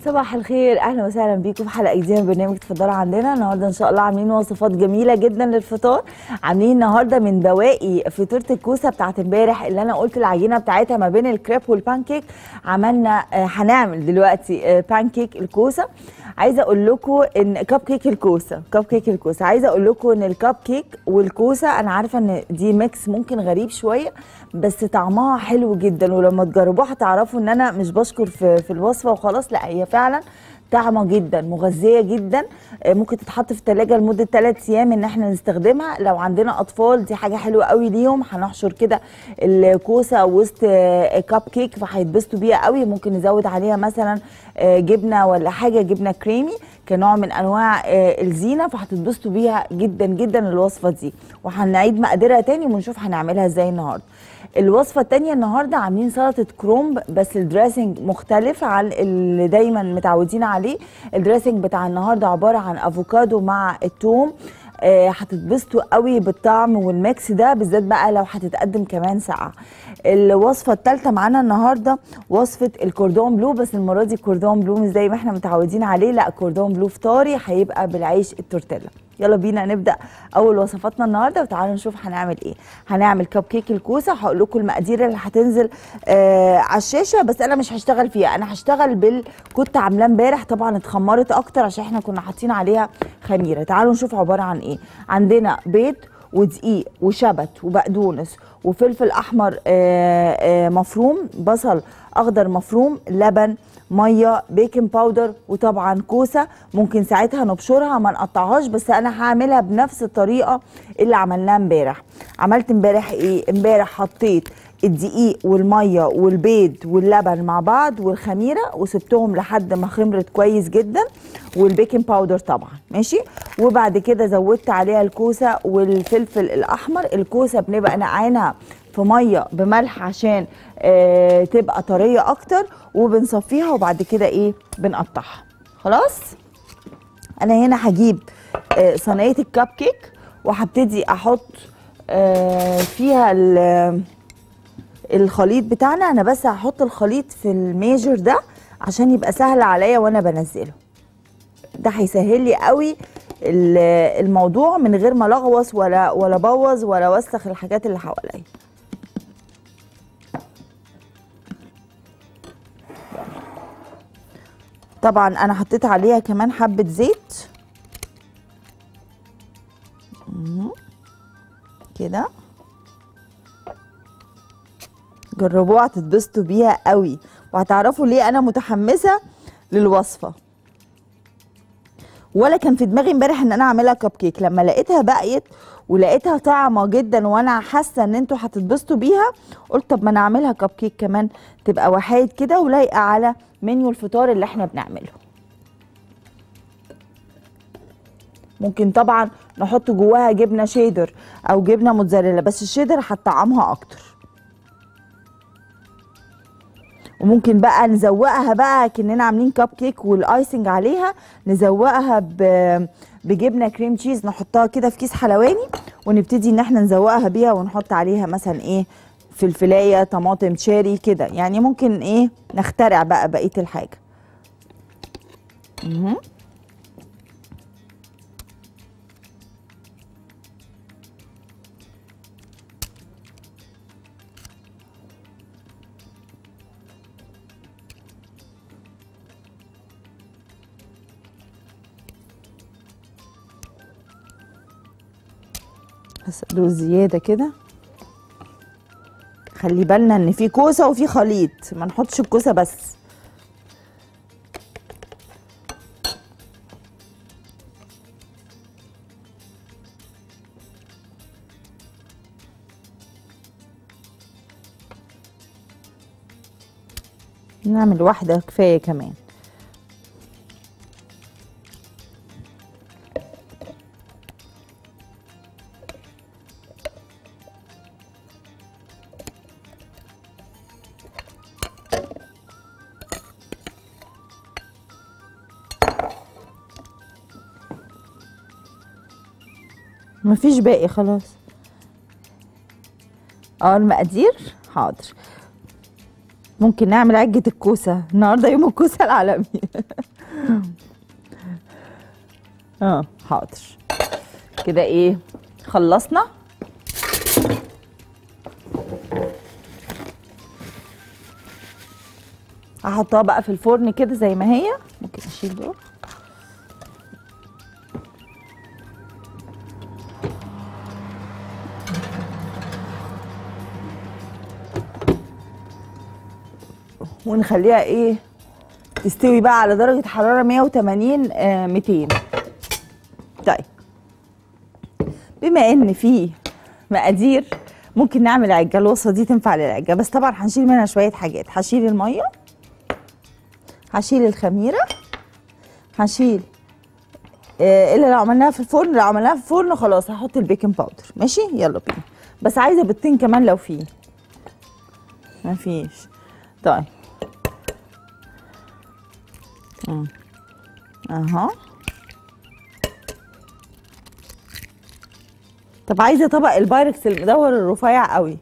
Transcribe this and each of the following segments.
صباح الخير اهلا وسهلا بيكم في حلقه جديده من برنامج تفضلوا عندنا النهارده ان شاء الله عاملين وصفات جميله جدا للفطار عاملين النهارده من بواقي فطيره الكوسه بتاعت امبارح اللي انا قلت العجينه بتاعتها ما بين الكريب والبانكيك عملنا آه، هنعمل دلوقتي آه، بانكيك الكوسه عايزه اقول لكم ان كب كيك الكوسه كب كيك الكوسه عايزه اقول لكم ان الكب كيك والكوسه انا عارفه ان دي ميكس ممكن غريب شويه بس طعمها حلو جدا ولما تجربوها هتعرفوا ان انا مش بشكر في, في الوصفه وخلاص لا هي فعلا طعمه جدا مغذيه جدا آه، ممكن تتحط في الثلاجه لمده 3 ايام ان احنا نستخدمها لو عندنا اطفال دي حاجه حلوه قوي ليهم هنحشر كده الكوسه وسط آه، كاب كيك فهيتبسطوا بيها قوي ممكن نزود عليها مثلا آه، جبنه ولا حاجه جبنه كريمي كنوع من انواع آه، الزينه فهتتبسطوا بيها جدا جدا الوصفه دي وهنعيد مقاديرها تاني ونشوف هنعملها ازاي النهارده الوصفه التانية النهارده عاملين سلطه كرومب بس الدريسنج مختلف عن اللي دايما متعودين عليه الدريسنج بتاع النهارده عباره عن افوكادو مع الثوم آه، هتتبسطوا قوي بالطعم والميكس ده بالذات بقى لو هتتقدم كمان ساقعه الوصفه الثالثه معانا النهارده وصفه الكوردون بلو بس المره دي كوردون بلو مش زي ما احنا متعودين عليه لا كوردون بلو فطاري هيبقى بالعيش التورتيلا يلا بينا نبدا اول وصفاتنا النهارده وتعالوا نشوف هنعمل ايه هنعمل كب كيك الكوسه هقول لكم المقادير اللي هتنزل آه على الشاشه بس انا مش هشتغل فيها انا هشتغل بال كنت عاملاه امبارح طبعا اتخمرت اكتر عشان احنا كنا حاطين عليها خميره تعالوا نشوف عباره عن ايه عندنا بيض ودقيق وشبت وبقدونس وفلفل احمر آه، آه، مفروم بصل اخضر مفروم لبن ميه بيكنج باودر وطبعا كوسه ممكن ساعتها نبشرها ما نقطعهاش بس انا هعملها بنفس الطريقه اللي عملناها امبارح عملت امبارح ايه امبارح حطيت الدقيق والميه والبيض واللبن مع بعض والخميره وسبتهم لحد ما خمرت كويس جدا والبيكنج باودر طبعا ماشي وبعد كده زودت عليها الكوسه والفلفل الاحمر الكوسه بنبقى نقعينها في ميه بملح عشان آه تبقى طريه اكتر وبنصفيها وبعد كده ايه بنقطعها خلاص انا هنا هجيب آه صينيه الكب كيك وهبتدي احط آه فيها ال- الخليط بتاعنا انا بس هحط الخليط في الميجر ده عشان يبقى سهل عليا وانا بنزله ده هيسهل لي قوي ال- الموضوع من غير ما لغوص ولا ولا بوظ ولا وسخ الحاجات اللي حواليا طبعا انا حطيت عليها كمان حبه زيت مم. كده جربوها هتتبسطوا بيها قوي وهتعرفوا ليه انا متحمسه للوصفه ولا كان في دماغي امبارح ان انا اعملها كب كيك لما لقيتها بقيت ولقيتها طعمه جدا وانا حاسه ان انتوا هتتبسطوا بيها قلت طب ما انا اعملها كب كيك كمان تبقى وحايد كده ولايقه على منيو الفطار اللي احنا بنعمله ممكن طبعا نحط جواها جبنه شيدر او جبنه موتزاريلا بس الشيدر هتطعمها اكتر وممكن بقى نزوقها بقى كأننا عاملين كب كيك والايسنج عليها نزوقها ب- بجبنه كريم تشيز نحطها كده في كيس حلواني ونبتدي ان احنا نزوقها بيها ونحط عليها مثلا ايه فلفلايه طماطم تشيري كده يعني ممكن ايه نخترع بقى بقيه الحاجه مهم. هسأله زيادة كده خلي بالنا ان في كوسة وفي خليط ما نحطش الكوسة بس نعمل واحدة كفاية كمان مفيش باقي خلاص اه المقادير حاضر ممكن نعمل عجة الكوسة النهارده يوم الكوسة العالمي اه حاضر كده ايه خلصنا هحطها بقى في الفرن كده زي ما هي ممكن اشيل دول ونخليها ايه تستوي بقى على درجة حرارة 180 آه 200 طيب بما ان في مقادير ممكن نعمل عجة الوصفة دي تنفع للعجة بس طبعا هنشيل منها شوية حاجات هشيل المية هشيل الخميرة هشيل آه الا لو عملناها في الفرن لو عملناها في الفرن خلاص هحط البيكنج باودر ماشي يلا بينا بس عايزة بيضتين كمان لو في مفيش طيب مم. اها طب عايزه طبق البايركس المدور الرفيع قوي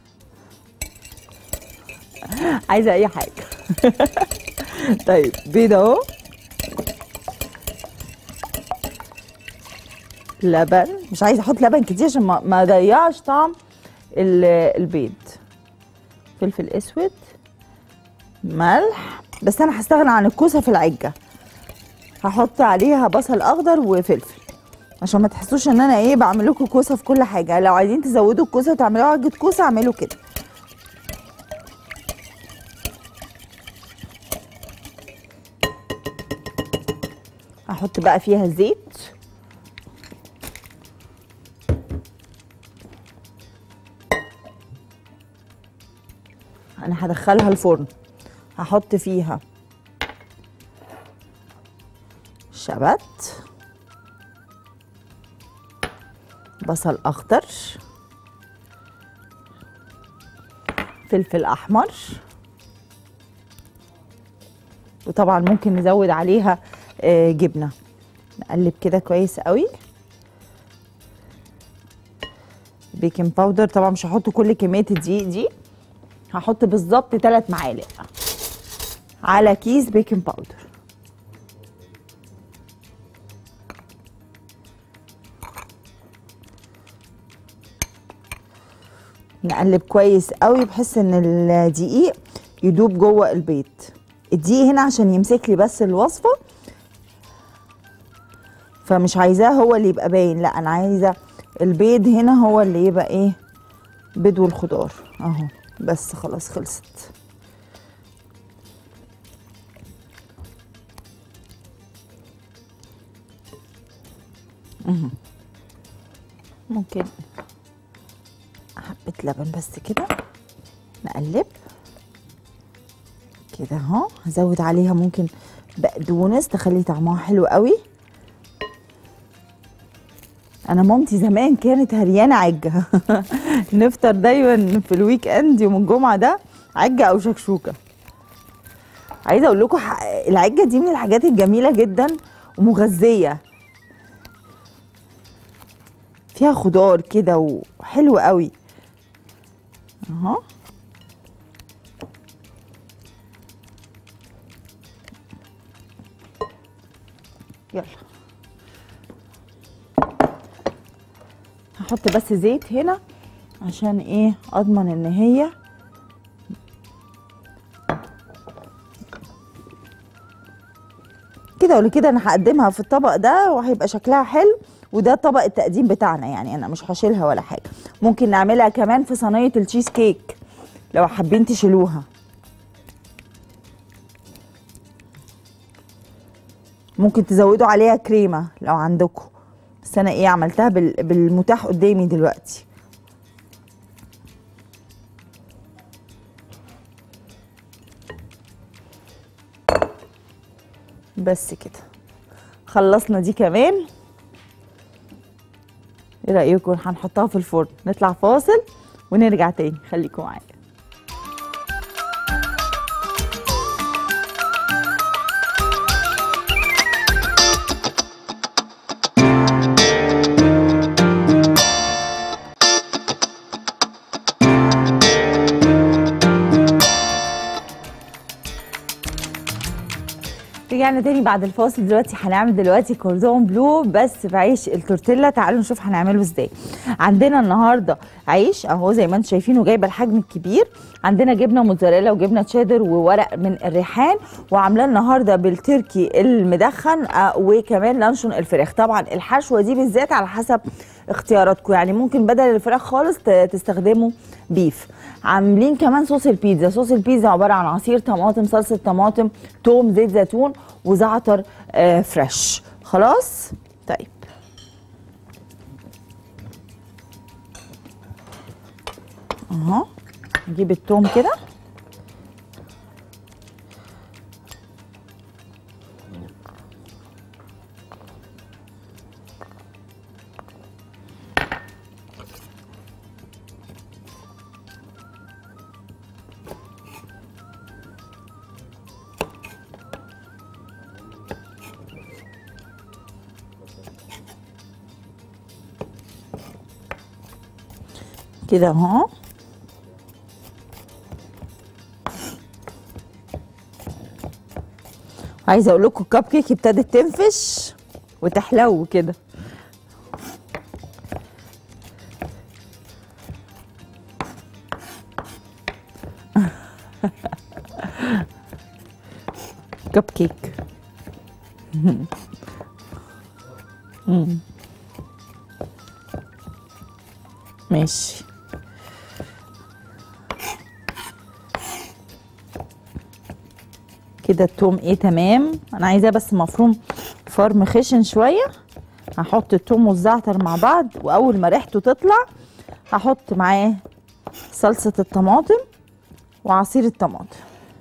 عايزه اي حاجه طيب بيض اهو لبن مش عايزه احط لبن كتير عشان ما ما اضيعش طعم ال- البيض فلفل اسود ملح بس انا هستغنى عن الكوسه في العجه هحط عليها بصل اخضر وفلفل عشان ما تحسوش ان انا ايه بعمل لكم كوسه في كل حاجه لو عايزين تزودوا الكوسه وتعملوها عجه كوسه اعملوا كده هحط بقى فيها زيت انا هدخلها الفرن هحط فيها شبت بصل اخضر فلفل احمر وطبعا ممكن نزود عليها آه، جبنه نقلب كده كويس قوي بيكنج باودر طبعا مش هحط كل كميه الدقيق دي هحط بالظبط 3 معالق على كيس بيكنج باودر نقلب كويس قوي بحيث ان الدقيق يدوب جوه البيض الدقيق هنا عشان يمسك لي بس الوصفه فمش عايزاه هو اللي يبقى باين لا انا عايزه البيض هنا هو اللي يبقى ايه بيض والخضار اهو بس خلاص خلصت مهم. ممكن حبة لبن بس كده نقلب كده اهو هزود عليها ممكن بقدونس تخلي طعمها حلو قوي انا مامتي زمان كانت هريانه عجه نفطر دايما في الويك اند يوم الجمعه ده عجه او شكشوكه عايزه اقول لكم ح- العجه دي من الحاجات الجميله جدا ومغذيه فيها خضار كده وحلو قوي اهو يلا هحط بس زيت هنا عشان ايه اضمن ان هي كده ولا كده انا هقدمها في الطبق ده وهيبقى شكلها حلو وده طبق التقديم بتاعنا يعني انا مش هشيلها ولا حاجه ممكن نعملها كمان في صينيه التشيز كيك لو حابين تشيلوها ممكن تزودوا عليها كريمه لو عندكم بس انا ايه عملتها بال- بالمتاح قدامي دلوقتي بس كده خلصنا دي كمان ايه رايكم هنحطها في الفرن نطلع فاصل ونرجع تاني خليكم معايا رجعنا تاني بعد الفاصل دلوقتي هنعمل دلوقتي كوردون بلو بس في عيش التورتيلا تعالوا نشوف هنعمله ازاي عندنا النهارده عيش اهو زي ما انتم شايفينه جايبه الحجم الكبير عندنا جبنه موتزاريلا وجبنه تشيدر وورق من الريحان وعاملاه النهارده بالتركي المدخن آه، وكمان لانشون الفراخ طبعا الحشوه دي بالذات على حسب اختياراتكم يعني ممكن بدل الفراخ خالص ت- تستخدموا بيف عاملين كمان صوص البيتزا صوص البيتزا عباره عن عصير طماطم صلصه طماطم توم زيت زيتون وزعتر آه فريش خلاص طيب اهو نجيب التوم كده كده اهو عايزه اقول لكم الكب كيك ابتدت تنفش وتحلو كده كب كيك مم. ماشي كده التوم ايه تمام انا عايزاه بس مفروم فرم خشن شويه هحط التوم والزعتر مع بعض واول ما ريحته تطلع هحط معاه صلصه الطماطم وعصير الطماطم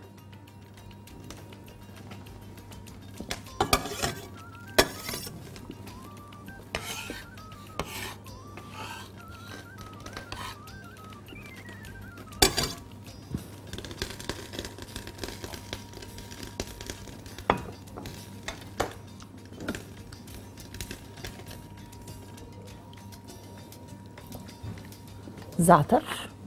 زعتر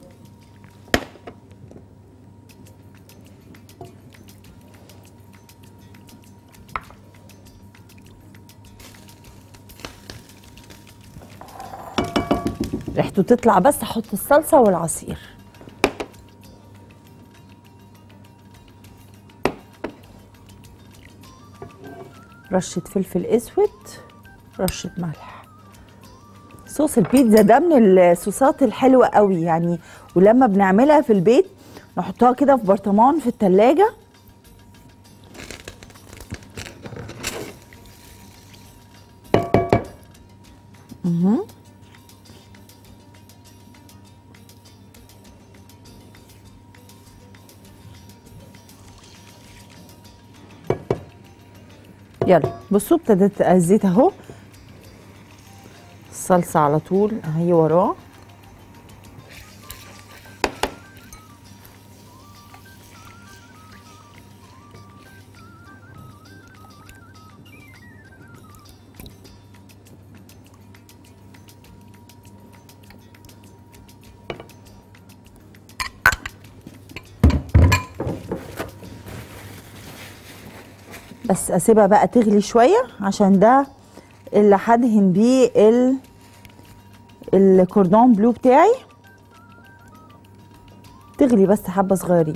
ريحته تطلع بس احط الصلصه والعصير رشه فلفل اسود رشه ملح صوص البيتزا ده من الصوصات الحلوه قوي يعني ولما بنعملها في البيت نحطها كده في برطمان في التلاجة مهم. يلا بصوا ابتدت الزيت اهو الصلصة على طول اهي وراه بس اسيبها بقى تغلي شويه عشان ده اللي هدهن بيه ال الكوردون بلو بتاعي تغلي بس حبه صغيرين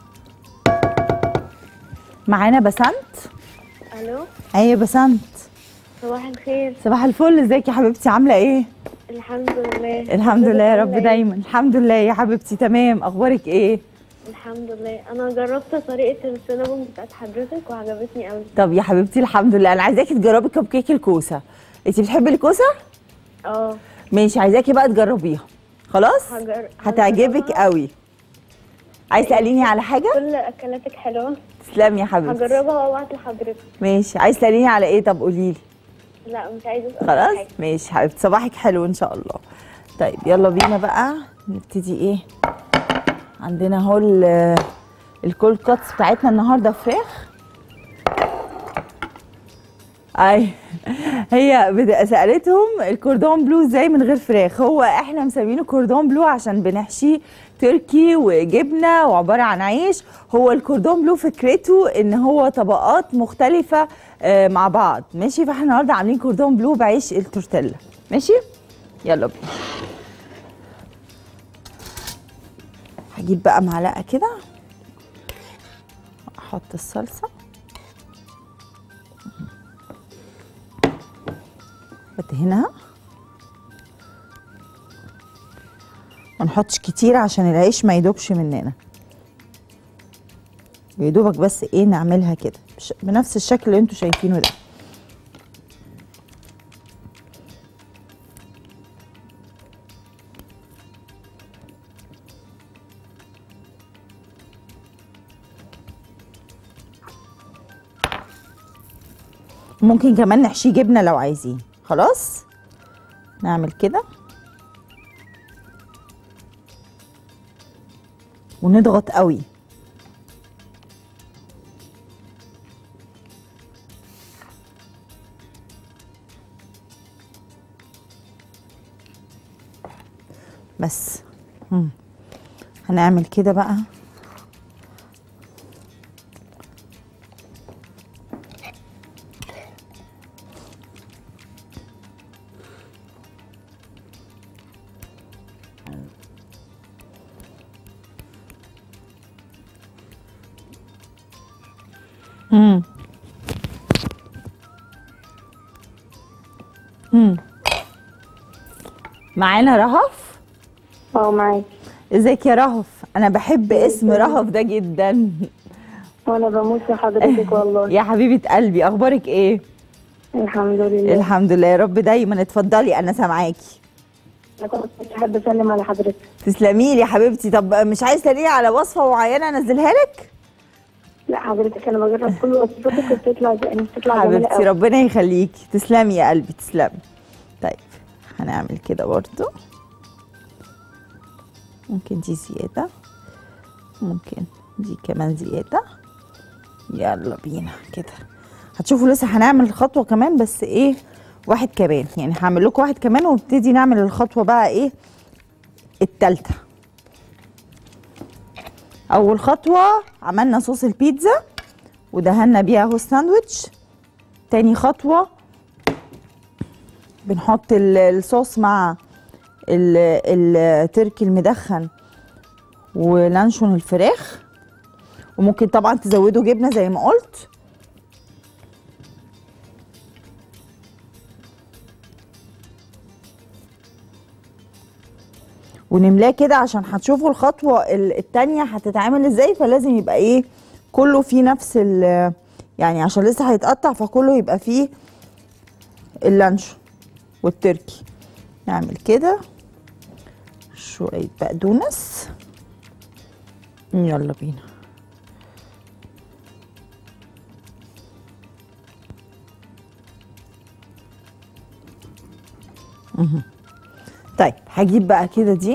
معانا بسنت الو ايوه بسنت صباح الخير صباح الفل ازيك يا حبيبتي عامله ايه الحمد لله الحمد لله يا رب عاملة إيه؟ دايما الحمد لله يا حبيبتي تمام اخبارك ايه الحمد لله انا جربت طريقه السينابون بتاعت حضرتك وعجبتني قوي طب يا حبيبتي الحمد لله انا عايزاكي تجربي كب كيك الكوسه انت بتحبي الكوسه اه ماشي عايزاكي بقى تجربيها خلاص هجر... هتعجبك هجربها. قوي عايز تساليني على حاجه كل اكلاتك حلوه تسلمي يا حبيبتي هجربها وابعت لحضرتك ماشي عايز تساليني على ايه طب قولي لي لا مش عايزه اسال خلاص حاجة. ماشي حبيبتي صباحك حلو ان شاء الله طيب يلا بينا بقى نبتدي ايه عندنا اهو ال- الكول كاتس بتاعتنا النهارده فراخ اي هي بد- سالتهم الكوردون بلو ازاي من غير فراخ هو احنا مسمينه كوردون بلو عشان بنحشيه تركي وجبنه وعباره عن عيش هو الكوردون بلو فكرته ان هو طبقات مختلفه آه، مع بعض ماشي فاحنا النهارده عاملين كوردون بلو بعيش التورتيلا ماشي يلا بينا هجيب بقى معلقه كده احط الصلصه بدهنها ما نحطش كتير عشان العيش ما يدوبش مننا ويدوبك بس ايه نعملها كده بش- بنفس الشكل اللي انتوا شايفينه ده ممكن كمان نحشيه جبنه لو عايزين خلاص نعمل كده ونضغط قوي بس مم. هنعمل كده بقى امم امم معانا رهف اه معاك ازيك يا رهف انا بحب اسم رهف ده جدا وانا بموت في حضرتك والله يا حبيبه قلبي اخبارك ايه الحمد لله الحمد لله يا رب دايما اتفضلي انا سامعاكي انا كنت بحب اسلم على حضرتك تسلمي لي يا حبيبتي طب مش عايز تقولي على وصفه معينه انزلها لك لا حضرتك انا بجرب كل وصفاتك وبتطلع يعني بتطلع جميله حبيبتي قوي ربنا يخليكي تسلمي يا قلبي تسلمي طيب هنعمل كده برضو ممكن دي زيادة ممكن دي كمان زيادة يلا بينا كده هتشوفوا لسه هنعمل خطوة كمان بس ايه واحد كمان يعني هعمل لكم واحد كمان ونبتدي نعمل الخطوة بقى ايه التالتة اول خطوة عملنا صوص البيتزا ودهنا بيها اهو الساندوتش تاني خطوة بنحط ال- الصوص مع ال- التركي المدخن ولانشون الفراخ وممكن طبعا تزودوا جبنة زي ما قلت ونملاه كده عشان هتشوفوا الخطوة ال- التانية هتتعمل ازاي فلازم يبقى ايه كله فيه نفس ال يعني عشان لسه هيتقطع فكله يبقى فيه اللانشون والتركي نعمل كده شوية بقدونس يلا بينا مهم. طيب هجيب بقى كده دي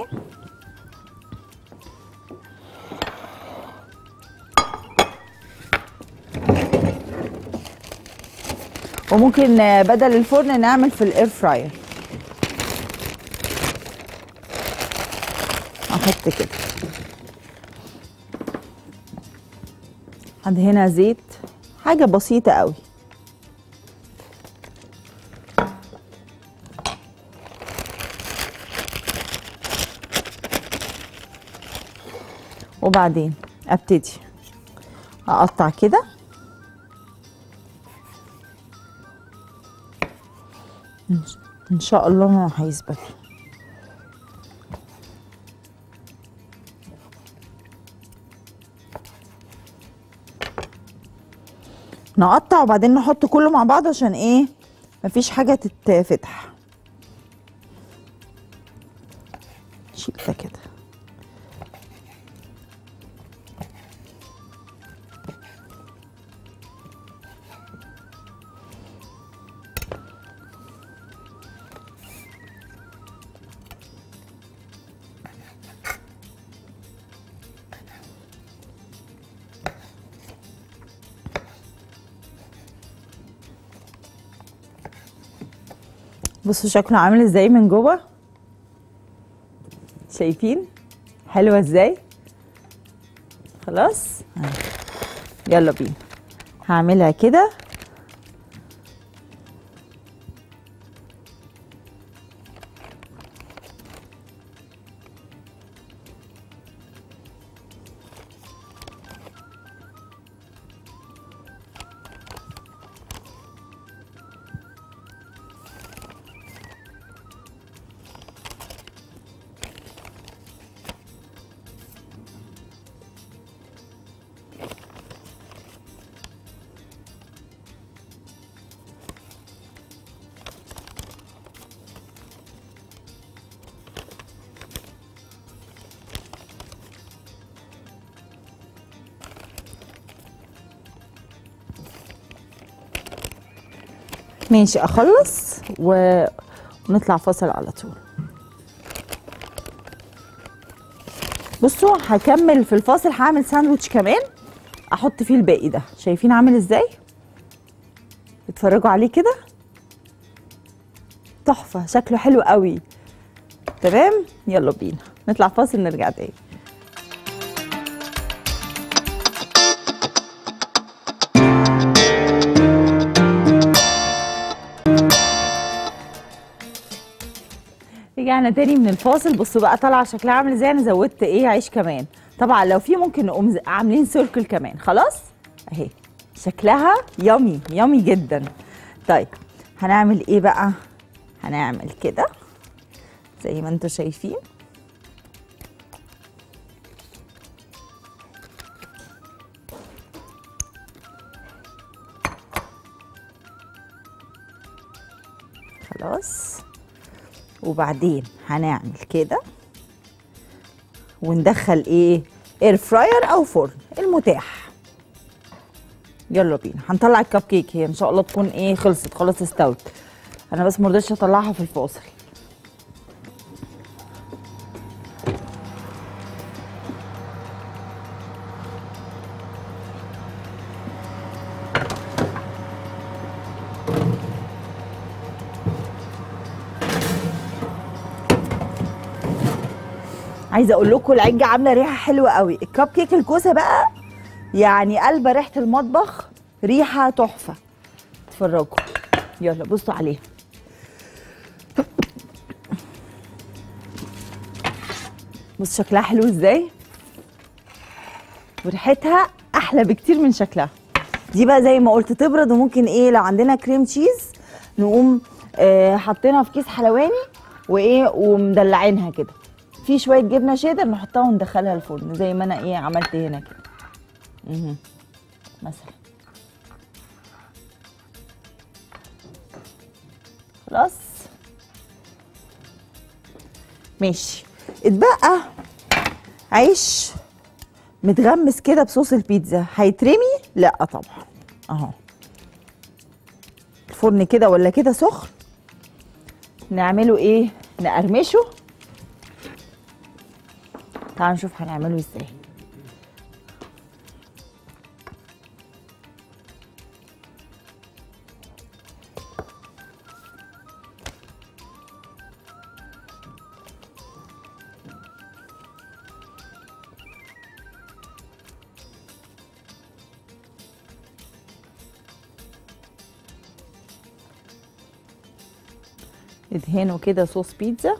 وممكن آه، بدل الفرن نعمل في الاير فراير احط كده عند هنا زيت حاجة بسيطة قوي وبعدين ابتدي اقطع كده إن- ان شاء الله ما هيثبت نقطع وبعدين نحط كله مع بعض عشان ايه مفيش حاجة تتفتح شيل ده كده بصوا شكله عامل ازاي من جوه شايفين حلوه ازاي خلاص أهي. يلا بينا هعملها كده ماشي اخلص و... ونطلع فاصل على طول بصوا هكمل في الفاصل هعمل ساندوتش كمان احط فيه الباقي ده شايفين عامل ازاي اتفرجوا عليه كده تحفه شكله حلو قوي تمام يلا بينا نطلع فاصل نرجع تاني رجعنا تاني من الفاصل بصوا بقى طالعه شكلها عامل ازاي انا زودت ايه عيش كمان طبعا لو في ممكن نقوم ز- عاملين سيركل كمان خلاص اهي شكلها يامي يامي جدا طيب هنعمل ايه بقى هنعمل كده زي ما انتم شايفين خلاص وبعدين هنعمل كده وندخل ايه اير فراير او فرن المتاح يلا بينا هنطلع الكب كيك هي ان شاء الله تكون ايه خلصت خلاص استوت انا بس مرضتش اطلعها في الفاصل عايزه اقول لكم العجه عامله ريحه حلوه قوي الكب كيك الكوسه بقى يعني قلبه ريحه المطبخ ريحه تحفه اتفرجوا يلا بصوا عليها بص شكلها حلو ازاي وريحتها احلى بكتير من شكلها دي بقى زي ما قلت تبرد وممكن ايه لو عندنا كريم تشيز نقوم آه حاطينها في كيس حلواني وايه ومدلعينها كده في شويه جبنه شيدر نحطها وندخلها الفرن زي ما انا ايه عملت هنا كده مهم. مثلا خلاص ماشي اتبقى عيش متغمس كده بصوص البيتزا هيترمي لا طبعا اهو الفرن كده ولا كده سخن نعمله ايه نقرمشه تعالوا نشوف هنعمله ازاي ادهنه كده صوص بيتزا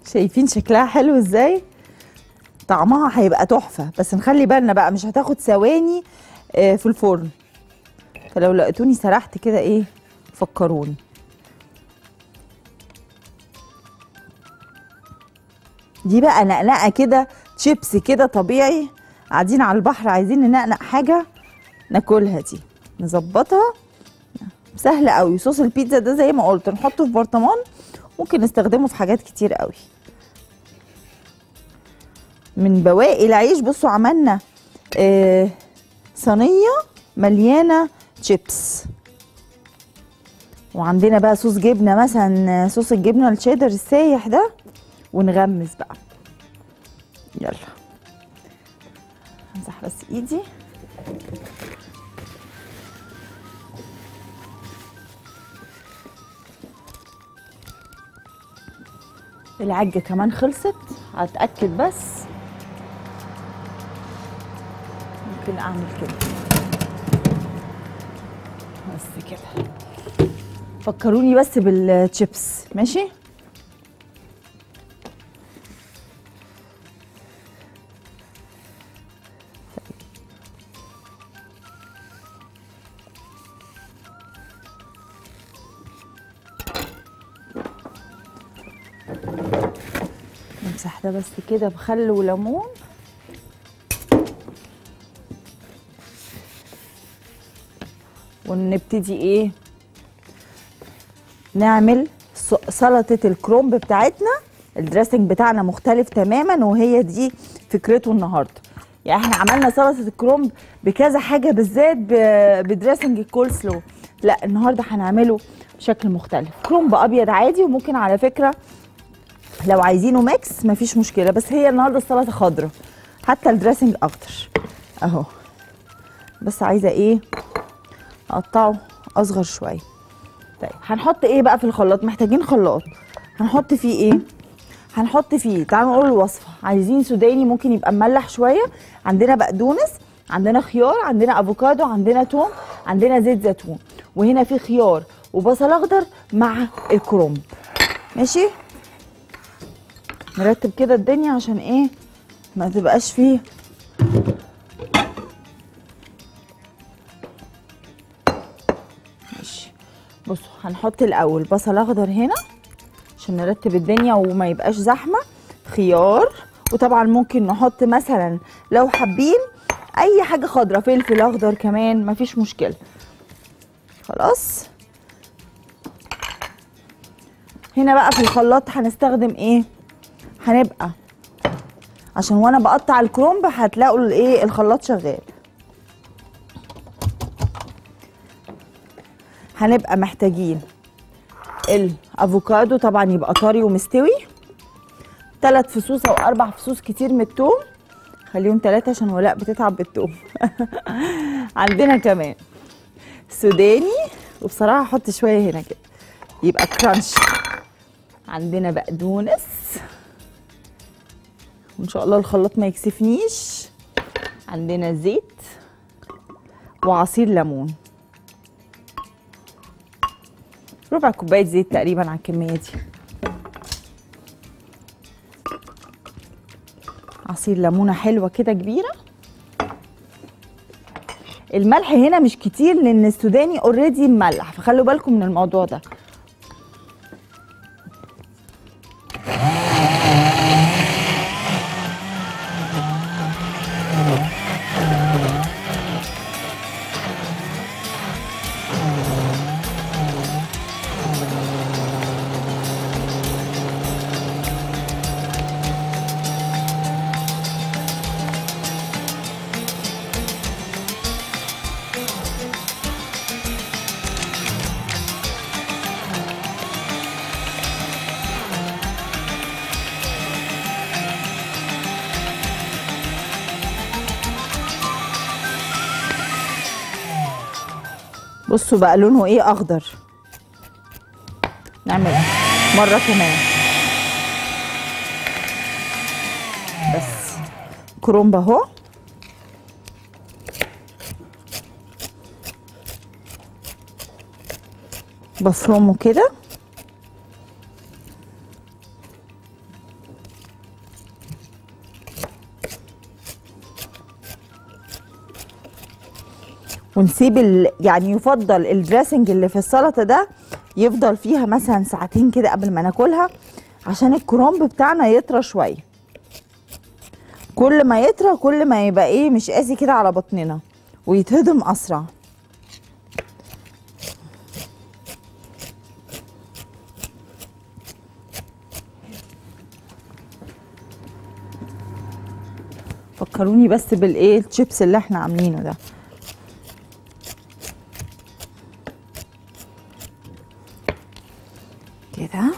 شايفين شكلها حلو ازاي طعمها هيبقى تحفه بس نخلي بالنا بقى مش هتاخد ثواني آه، في الفرن فلو لقيتوني سرحت كده ايه فكروني دي بقى نقنقه كده شيبس كده طبيعي قاعدين على البحر عايزين ننقنق حاجه ناكلها دي نظبطها سهل قوي صوص البيتزا ده زي ما قلت نحطه في برطمان ممكن نستخدمه في حاجات كتير قوي من بواقي العيش بصوا عملنا آه صينيه مليانه شيبس وعندنا بقى صوص جبنه مثلا صوص الجبنه الشيدر السايح ده ونغمس بقى يلا امسح بس ايدي العجة كمان خلصت هتأكد بس ممكن اعمل كده بس كده فكروني بس بالشيبس ماشي نمسح ده بس كده بخل وليمون ونبتدي ايه نعمل س- سلطة الكرومب بتاعتنا الدريسنج بتاعنا مختلف تماما وهي دي فكرته النهارده يعني احنا عملنا سلطة الكرومب بكذا حاجة بالذات ب- بدريسنج الكول سلو لا النهارده هنعمله بشكل مختلف كرومب ابيض عادي وممكن على فكرة لو عايزينه ميكس مفيش مشكله بس هي النهارده السلطه خضراء حتى الدريسنج اخضر اهو بس عايزه ايه اقطعه اصغر شويه طيب هنحط ايه بقى في الخلاط محتاجين خلاط هنحط فيه ايه هنحط فيه تعالوا نقول الوصفه عايزين سوداني ممكن يبقى مملح شويه عندنا بقدونس عندنا خيار عندنا افوكادو عندنا توم عندنا زيت زيتون وهنا في خيار وبصل اخضر مع الكرنب ماشي نرتب كده الدنيا عشان ايه ما تبقاش فيه ماشي بصوا هنحط الاول بصل اخضر هنا عشان نرتب الدنيا وما يبقاش زحمه خيار وطبعا ممكن نحط مثلا لو حابين اي حاجه خضراء فلفل اخضر كمان مفيش مشكله خلاص هنا بقى في الخلاط هنستخدم ايه هنبقى عشان وانا بقطع الكرومب هتلاقوا الايه الخلاط شغال هنبقى محتاجين الافوكادو طبعا يبقى طري ومستوي ثلاث فصوص او اربع فصوص كتير من التوم خليهم ثلاثة عشان ولاء بتتعب بالتوم عندنا كمان سوداني وبصراحة هحط شوية هنا كده يبقى كرانش عندنا بقدونس وان شاء الله الخلاط ما يكسفنيش عندنا زيت وعصير ليمون ربع كوبايه زيت تقريبا على الكميه دي عصير ليمونه حلوه كده كبيره الملح هنا مش كتير لان السوداني اوريدي مملح فخلوا بالكم من الموضوع ده بصوا بقى لونه ايه اخضر نعمل مره كمان بس كرومب اهو بفرمه كده ونسيب ال... يعني يفضل الدريسنج اللي في السلطه ده يفضل فيها مثلا ساعتين كده قبل ما ناكلها عشان الكرنب بتاعنا يطرى شويه كل ما يطرى كل ما يبقى ايه مش قاسي كده على بطننا ويتهضم اسرع فكروني بس بالايه الشيبس اللي احنا عاملينه ده كده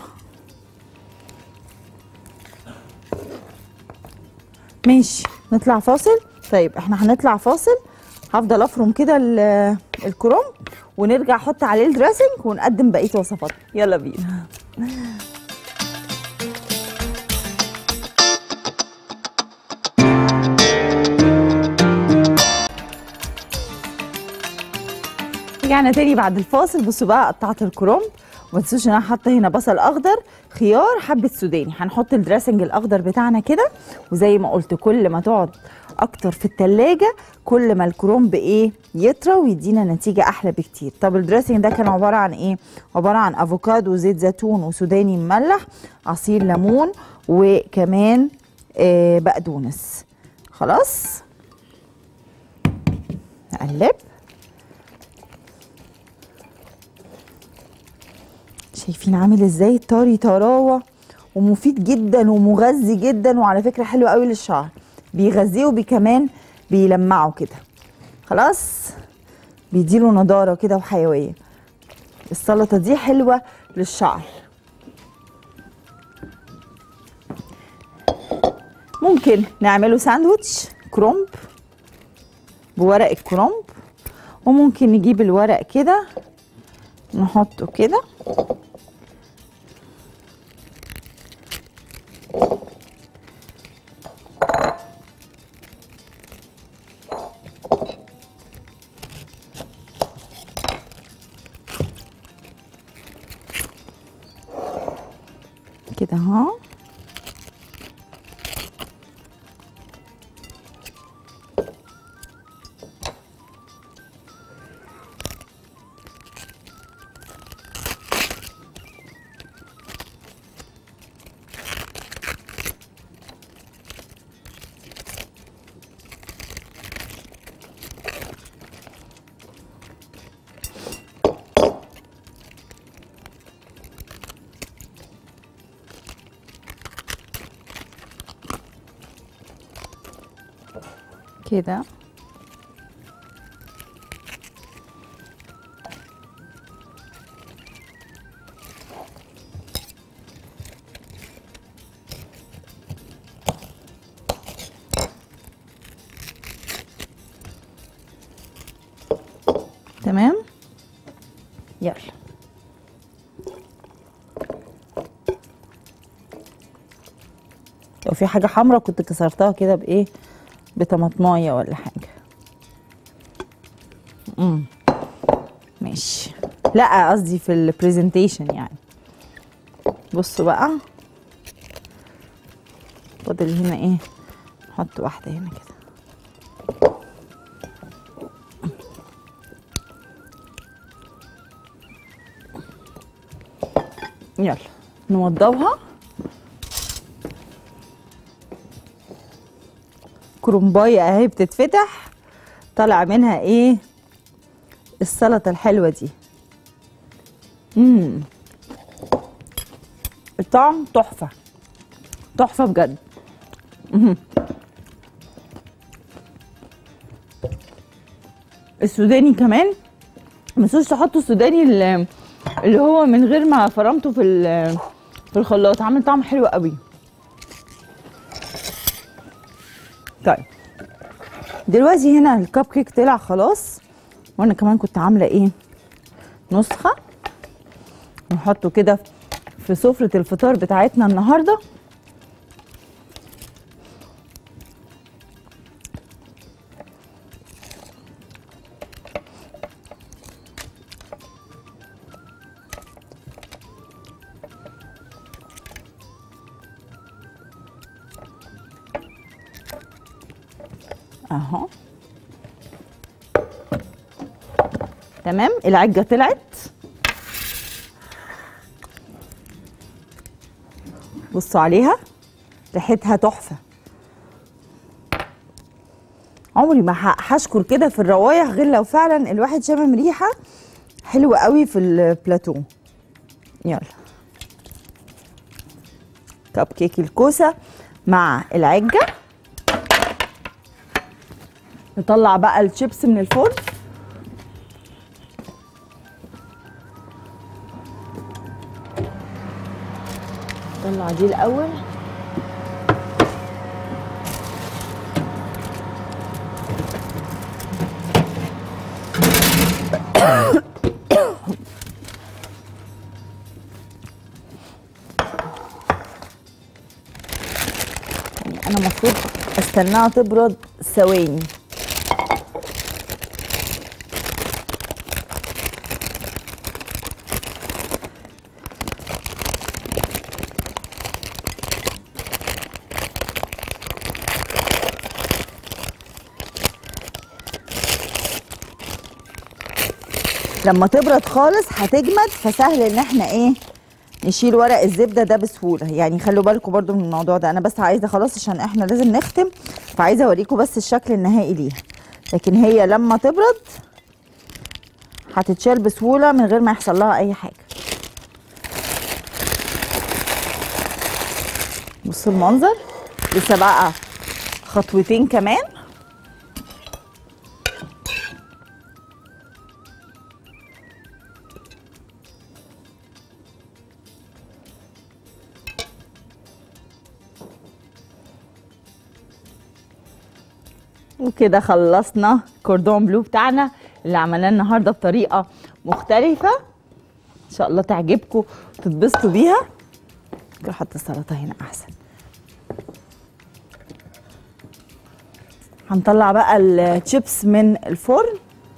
ماشي نطلع فاصل طيب احنا هنطلع فاصل هفضل افرم كده ال- الكرنب ونرجع احط عليه الدريسنج ونقدم بقيه وصفاتنا يلا بينا رجعنا تاني بعد الفاصل بصوا بقى قطعت الكرنب وما تنسوش ان انا حاطه هنا بصل اخضر خيار حبه سوداني هنحط الدريسنج الاخضر بتاعنا كده وزي ما قلت كل ما تقعد اكتر في التلاجة كل ما الكرنب ايه يطرى ويدينا نتيجه احلى بكتير طب الدريسنج ده كان عباره عن ايه عباره عن افوكادو وزيت زيتون وسوداني مملح عصير ليمون وكمان آه بقدونس خلاص نقلب شايفين عامل ازاي طري طراوه ومفيد جدا ومغذي جدا وعلى فكره حلو قوي للشعر بيغذيه وكمان بيلمعه كده خلاص بيديله نضاره كده وحيويه السلطه دي حلوه للشعر ممكن نعمله ساندوتش كرومب بورق الكرومب وممكن نجيب الورق كده نحطه كده كده اهو كده تمام يلا لو في حاجة حمرا كنت كسرتها كده بإيه بطماطمايه ولا حاجة امم ماشي لا قصدي في البرزنتيشن يعني بصوا بقى فاضل هنا ايه نحط واحدة هنا كده يلا نوضبها كرومبايه اهي بتتفتح طالع منها ايه السلطه الحلوه دي امم الطعم تحفه تحفه بجد مم. السوداني كمان ما تنسوش تحطوا السوداني اللي اللي هو من غير ما فرمته في ال- في الخلاط عامل طعم حلو قوي طيب دلوقتي هنا الكب كيك طلع خلاص وانا كمان كنت عامله ايه نسخه نحطه كده في سفره الفطار بتاعتنا النهارده اهو تمام العجه طلعت بصوا عليها ريحتها تحفه عمري ما ه- هشكر كده في الروايح غير لو فعلا الواحد شامم ريحه حلوه قوي في البلاتو يلا كب كيك الكوسه مع العجه نطلع بقى الشيبس من الفرن نطلع دي الاول يعني انا المفروض استناها تبرد ثواني لما تبرد خالص هتجمد فسهل ان احنا ايه نشيل ورق الزبده ده بسهوله يعني خلوا بالكم برضو من الموضوع ده انا بس عايزه خلاص عشان احنا لازم نختم فعايزه اوريكم بس الشكل النهائي ليها لكن هي لما تبرد هتتشال بسهوله من غير ما يحصل لها اي حاجه بصوا المنظر لسه بقى خطوتين كمان وكده خلصنا كوردون بلو بتاعنا اللي عملناه النهارده بطريقه مختلفه ان شاء الله تعجبكم وتتبسطوا بيها ممكن احط السلطه هنا احسن هنطلع بقى الشيبس من الفرن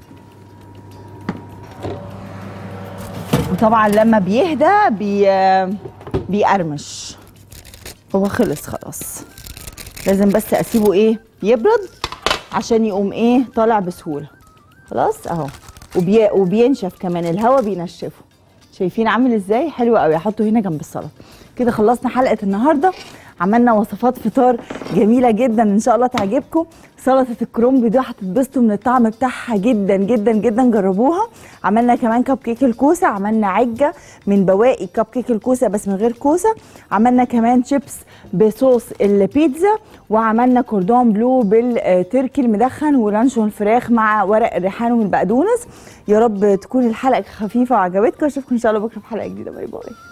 وطبعا لما بيهدى بي بيقرمش هو خلص خلاص لازم بس اسيبه ايه يبرد عشان يقوم ايه طالع بسهوله خلاص اهو وبي... وبينشف كمان الهواء بينشفه شايفين عامل ازاي حلو قوي احطه هنا جنب السلطه كده خلصنا حلقه النهارده عملنا وصفات فطار جميله جدا ان شاء الله تعجبكم سلطه الكرومب دي هتتبسطوا من الطعم بتاعها جدا جدا جدا جربوها عملنا كمان كب كيك الكوسه عملنا عجه من بواقي كب كيك الكوسه بس من غير كوسه عملنا كمان شيبس بصوص البيتزا وعملنا كوردون بلو بالتركي المدخن ولانشون فراخ مع ورق الريحان والبقدونس يا رب تكون الحلقه خفيفه وعجبتكم اشوفكم ان شاء الله بكره في حلقه جديده باي باي